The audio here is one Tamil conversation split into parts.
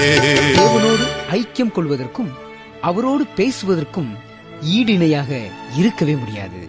தேவனோடு ஐக்கியம் கொள்வதற்கும் அவரோடு பேசுவதற்கும் ஈடிணையாக இருக்கவே முடியாது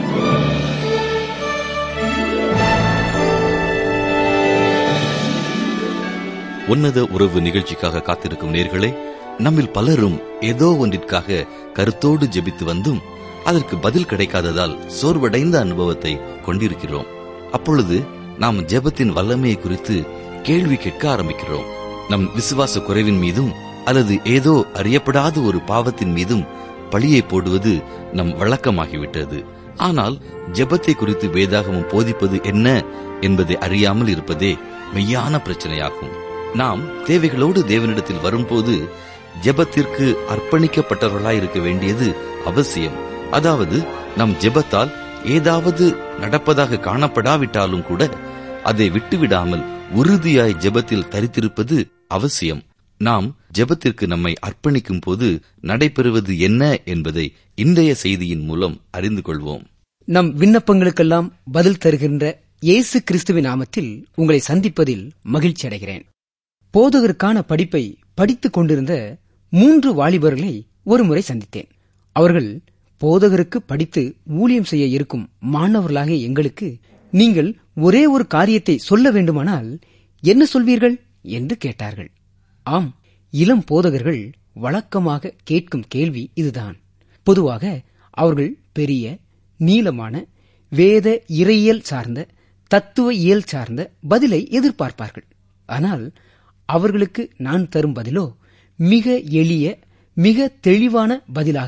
உன்னத உறவு நிகழ்ச்சிக்காக காத்திருக்கும் நேர்களே நம்மில் பலரும் ஏதோ ஒன்றிற்காக கருத்தோடு ஜெபித்து வந்தும் அதற்கு பதில் கிடைக்காததால் சோர்வடைந்த அனுபவத்தை கொண்டிருக்கிறோம் அப்பொழுது நாம் ஜெபத்தின் வல்லமையை குறித்து கேள்வி கேட்க ஆரம்பிக்கிறோம் நம் விசுவாச குறைவின் மீதும் அல்லது ஏதோ அறியப்படாத ஒரு பாவத்தின் மீதும் பழியை போடுவது நம் வழக்கமாகிவிட்டது ஆனால் ஜெபத்தை குறித்து வேதாகமம் போதிப்பது என்ன என்பதை அறியாமல் இருப்பதே மெய்யான பிரச்சனையாகும் நாம் தேவைகளோடு தேவனிடத்தில் வரும்போது ஜெபத்திற்கு அர்ப்பணிக்கப்பட்டவர்களாய் இருக்க வேண்டியது அவசியம் அதாவது நம் ஜெபத்தால் ஏதாவது நடப்பதாக காணப்படாவிட்டாலும் கூட அதை விட்டுவிடாமல் உறுதியாய் ஜெபத்தில் தரித்திருப்பது அவசியம் நாம் ஜெபத்திற்கு நம்மை அர்ப்பணிக்கும் போது நடைபெறுவது என்ன என்பதை இன்றைய செய்தியின் மூலம் அறிந்து கொள்வோம் நம் விண்ணப்பங்களுக்கெல்லாம் பதில் தருகின்ற இயேசு கிறிஸ்துவின் நாமத்தில் உங்களை சந்திப்பதில் மகிழ்ச்சி அடைகிறேன் போதகருக்கான படிப்பை படித்துக் கொண்டிருந்த மூன்று வாலிபர்களை ஒருமுறை சந்தித்தேன் அவர்கள் போதகருக்கு படித்து ஊழியம் செய்ய இருக்கும் மாணவர்களாக எங்களுக்கு நீங்கள் ஒரே ஒரு காரியத்தை சொல்ல வேண்டுமானால் என்ன சொல்வீர்கள் என்று கேட்டார்கள் ஆம் இளம் போதகர்கள் வழக்கமாக கேட்கும் கேள்வி இதுதான் பொதுவாக அவர்கள் பெரிய நீளமான வேத இறையியல் சார்ந்த தத்துவ இயல் சார்ந்த பதிலை எதிர்பார்ப்பார்கள் ஆனால் அவர்களுக்கு நான் தரும் பதிலோ மிக எளிய மிக தெளிவான பதிலாக